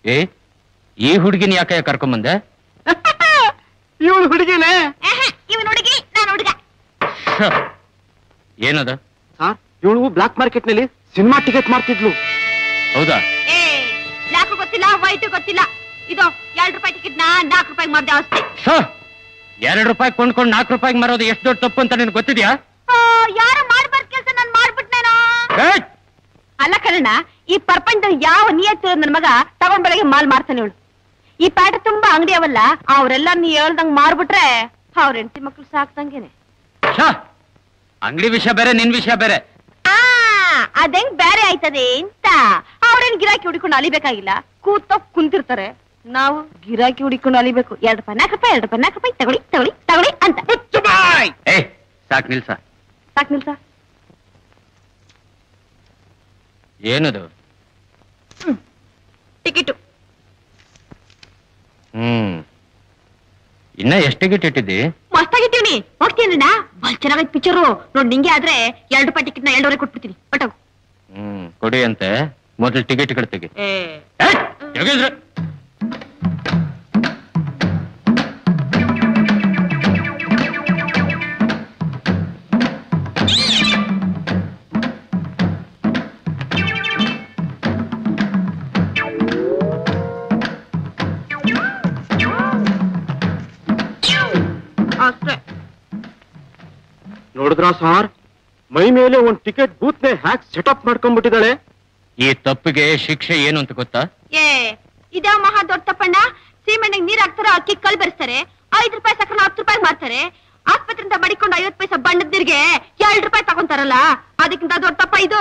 ಏ ಈ ಹುಡುಗಿನ ಯಾಕೆ ಕರ್ಕೊಂಬಂದೆ ಇವಳು ಹುಡುಗಿನೇ ಇವನ್ ಹುಡುಗಿ ನಾನು ಹುಡುಗ ಶ. ಏನದ ಸರ್ ಇವಳು ಬ್ಲಾಕ್ ಮಾರ್ಕೆಟ್ ನಲ್ಲಿ ಸಿನಿಮಾ ಟಿಕೆಟ್ ಮಾಡ್ತಿದ್ಲು ಹೌದಾ ಏ ಬ್ಲಾಕ್ ಗೊತ್ತಿಲ್ಲ ವೈಟ್ ಗೊತ್ತಿಲ್ಲ ಇದು ಎರಡ್ ರೂಪಾಯಿ ಟಿಕೆಟ್ ನಾ ನಾಲ್ಕು ರೂಪಾಯಿ ಮಾಡ್ದೆ ಅಷ್ಟೇ ಶ. ಎರಡ್ ರೂಪಾಯಿ ಕೊಂಡ್ಕೊಂಡು ನಾಲ್ಕು ರೂಪಾಯಿಗೆ ಮಾರೋದು ಎಷ್ಟು ದೊಡ್ಡ ತಪ್ಪು ಅಂತ ನಿನ್ಗೆ ಗೊತ್ತಿದ್ಯಾ ಆ, ಯಾರು ಮಾಡ್ಬಾರ್ದು ಕೆಲಸ ನಾನ್ ಮಾಡ್ಬಿಟ್ನೇನೋ ಏಯ್! ಅಲ್ಲ ಕರಣ ಈ ಪ್ರಪಂಚದಲ್ಲಿ ಯಾವ ನಿಯತ್ತು ನನ್ನ ಮಗ ತಗೊಂಡ್ ಬೆಳಗ್ಗೆ ಮಾಲ್ ಮಾರ್ತಾನೆ ಇವಳು ಈ ಪ್ಯಾಟ ತುಂಬಾ ಅಂಗಡಿ ಅವಲ್ಲ ಅವ್ರೆಲ್ಲ ನೀ ಹೇಳ್ದಂಗ್ ಮಾರ್ಬಿಟ್ರೆ ಅವ್ರ ಹೆಂಡತಿ ಮಕ್ಳು ಸಾಕ್ದಂಗೆನೆ ಶ. ಅಂಗಡಿ ವಿಷಯ ಬೇರೆ ನಿನ್ ವಿಷಯ ಬೇರೆ ಆ ಅದೆಂಗ್ ಬೇರೆ ಆಯ್ತದೆ ಅಂತ ಅವ್ರೇನ್ ಗಿರಾಕಿ ಹುಡಿಕೊಂಡು ಅಲಿಬೇಕಾಗಿಲ್ಲ ಕೂತೋ ಕುಂತಿರ್ತಾರೆ ನಾವು ಗಿರಾಕಿ ಹುಡಿಕೊಂಡು ಅಲಿಬೇಕು ಎರಡ್ ರೂಪಾಯಿ ನಾಲ್ಕು ರೂಪಾಯಿ ಎರಡು ರೂಪಾಯಿ ನಾಲ್ಕು ರೂಪಾಯಿ ತಗೊಳ್ಳಿ ತಗೊಳ್ಳಿ ತಗೊಳ್ಳಿ ಅಂತ ಏಯ್ ಸಾಕ್ ನಿಲ್ಸ ಸಾಕ್ ನಿಲ್ಸ ಏನದು ಟಿಕೆಟು ಹ್ಮ್ ಇನ್ನ ಎಷ್ಟು ಟಿಕೆಟ್ ಇಟ್ಟಿದ್ದಿ ಮಸ್ತಾಗಿಟ್ಟಿವ್ನಿ ಹೋಗ್ತೀನಣ್ಣ ಬಲ್ ಚೆನ್ನಾಗೈತ್ ಪಿಕ್ಚರು ನೋಡ್ ನಿಂಗೆ ಆದ್ರೆ ಎರಡು ರೂಪಾಯಿ ಟಿಕೆಟ್ ನ ಎರಡೂವರೆ ಕೊಟ್ಬಿಡ್ತೀನಿ ಒಟ್ಟೋಗು ಹ್ಮ್ ಕೊಡಿ ಅಂತೆ ಮೊದಲು ಟಿಕೆಟ್ ತೆಗಿ ಏ ಏಯ್! ತೆಗೀದ್ರೆ. ಅಷ್ಟೇ ನೋಡಿದ್ರ ಸರ್ ಮೈ ಮೇಲೆ ಒಂದ್ ಟಿಕೆಟ್ ಬೂತ್ ನೇ ಹ್ಯಾಕ್ ಸೆಟಪ್ ಮಾಡ್ಕೊಂಡ್ಬಿಟ್ಟಿದ್ದಾಳೆ ಈ ತಪ್ಪಿಗೆ ಶಿಕ್ಷೆ ಏನು ಅಂತ ಗೊತ್ತಾ ಏ ಇದೇ ಮಹಾ ದೊಡ್ಡ ತಪ್ಪಣ್ಣ ಸೀಮೆಣ್ಣೆಗೆ ನೀರ್ ಹಾಕ್ತಾರ ಅಕ್ಕಿ ಕಲ್ ಬೆರೆಸ್ತಾರೆ ಐದ್ ರೂಪಾಯಿ ಸಕ್ಕರೆ ಹತ್ತು ರೂಪಾಯಿ ಮಾರ್ತಾರೆ ಆಸ್ಪತ್ರೆಯಿಂದ ಬಡಿಕೊಂಡು ಐವತ್ ಪೈಸೆ ಬಣ್ಣದ ನೀರ್ಗೆ ಎರಡ್ ರೂಪಾಯಿ ತಗೊಂತಾರಲ್ಲ ಅದಕ್ಕಿಂತ ದೊಡ್ಡ ತಪ್ಪ ಇದು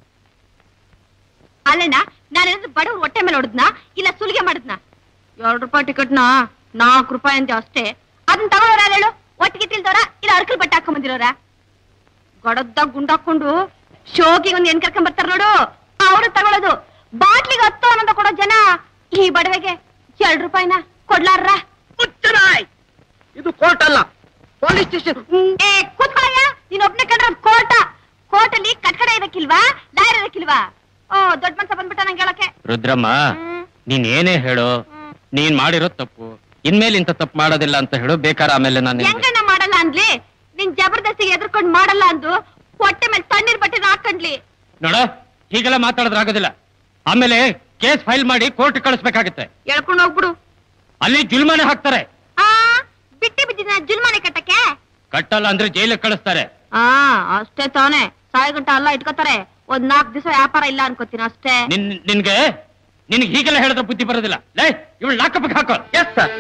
ಅಲ್ಲಣ್ಣ ನಾನೇನಾದ್ರು ಬಡವ್ರ ಹೊಟ್ಟೆ ಮೇಲೆ ಹೊಡೆದ್ನ ಇಲ್ಲ ಸುಲಿಗೆ ಮಾಡಿದ್ನ ಎರಡ್ ರೂಪಾಯಿ ಟಿಕೆಟ್ನ ನಾಲ್ಕು ರೂಪಾಯಿ ಅಂತ ಅಷ್ಟೇ ಅದನ್ನ ತಗೊಳ್ಳೋರ ಹೇಳು ಒಟ್ಟಿಗೆ ತಿಳ್ದವ್ರ ಇಲ್ಲ ಅರ್ಕಲ್ ಬಟ್ಟೆ ಹಾಕೊಂಡ್ ಬಂದಿರೋರ ಗಡದ್ದಾಗ ಗುಂಡಾಕೊಂಡು ಶೋಕಿಗೆ ಒಂದ್ ಹೆಣ್ ಕರ್ಕೊಂಡ್ ಬರ್ತಾರ ನೋಡು ಅವ್ರು ತಗೊಳ್ಳೋದು ಬಾಟ್ಲಿಗೆ ಹತ್ತು ಅನ್ನೋದ ಕೊಡೋ ಜನ ಈ ಬಡವೆಗೆ ಎರಡ್ ರೂಪಾಯಿನ ಕೊಡ್ಲಾರ ಇದು ಕೋರ್ಟ್ ಅಲ್ಲ ಪೊಲೀಸ್ ಸ್ಟೇಷನ್ ಏ ಕೂತ್ಕೊಳ್ಳಯ್ಯ ನೀನ್ ಒಬ್ನೇ ಕಂಡ್ರೆ ಒಂದ್ ಕೋರ್ಟ ಕೋರ್ಟಲ್ಲಿ ಕಟ್ಕಡ ಇರಕ್ಕಿಲ್ವಾ ಲಾಯರ್ ಇರಕ್ಕಿಲ್ವಾ ಓ ದೊಡ್ಡ ಮನ್ಸ ಬಂದ್ಬಿಟ್ಟ ನಂಗೆ ಹೇಳಕ್ಕೆ ರುದ್ರಮ್ಮ ಹ್ಮ್. ನೀನ್ ಏನೇ ಹೇಳು ನೀನ್ ಮಾಡಿರೋ ತಪ್ಪು ಇನ್ಮೇಲೆ ಇಂಥ ತಪ್ಪು ಮಾಡೋದಿಲ್ಲ ಅಂತ ಹೇಳು ಬೇಕಾರೆ ಆಮೇಲೆ ನಾನು ನಿನ್ಗೆ- ಹೆಂಗಣ್ಣ ಮಾಡಲ್ಲ ಅಂದ್ಲಿ ನಿನ್ ಜಬರ್ದಸ್ತಿಗೆ ಎದ್ರಕೊಂಡ್ ಮಾಡಲ್ಲ ಅಂದು ಹೊಟ್ಟೆ ಮೇಲೆ ತಣ್ಣೀರ್ ಬಟ್ಟೆ ಹಾಕೊಂಡ್ಲಿ ನೋಡ ಹೀಗೆಲ್ಲ ಮಾತಾಡಿದ್ರೆ ಆಗೋದಿಲ್ಲ ಆಮೇಲೆ ಕೇಸ್ ಫೈಲ್ ಮಾಡಿ ಕೋರ್ಟ್ ಕಳಿಸ್ಬೇಕಾಗತ್ತೆ ಎಳ್ಕೊಂಡ್ ಹೋಗ್ಬಿಡು ಅಲ್ಲಿ ಜುಲ್ಮಾನೆ ಹಾಕ್ತಾರೆ ಆ ಬಿಟ್ಟಿ ಬಿದ್ದಿನ ಜುಲ್ಮಾನೆ ಕಟ್ಟಕ್ಕೆ ಕಟ್ಟಲ್ಲ ಅಂದ್ರೆ ಜೈಲಿಗೆ ಕಳಿಸ್ತಾರೆ ಆ ಅಷ್ಟೇ ತಾನೆ ಸಾಯಿ ಗಂಟ ಅಲ್ಲ ಇಟ್ಕೋತಾರೆ ಒಂದ್ ನಾಲ್ಕು ದಿವಸ ವ್ಯಾಪಾರ ಇಲ್ಲ ಅನ್ಕೋತೀನಿ ಅಷ್ಟೇ ನಿನ್ ನಿನ್ಗೆ ನಿನ್ಗೆ ಹೀಗೆಲ್ಲ ಹೇಳಿದ್ರೆ ಬುದ್ಧಿ ಬರೋದಿಲ್ಲ ಲೇ ಇವಳು ಲಾಕಪ್ಗೆ ಹಾಕೋ ಎಸ್ ಸರ್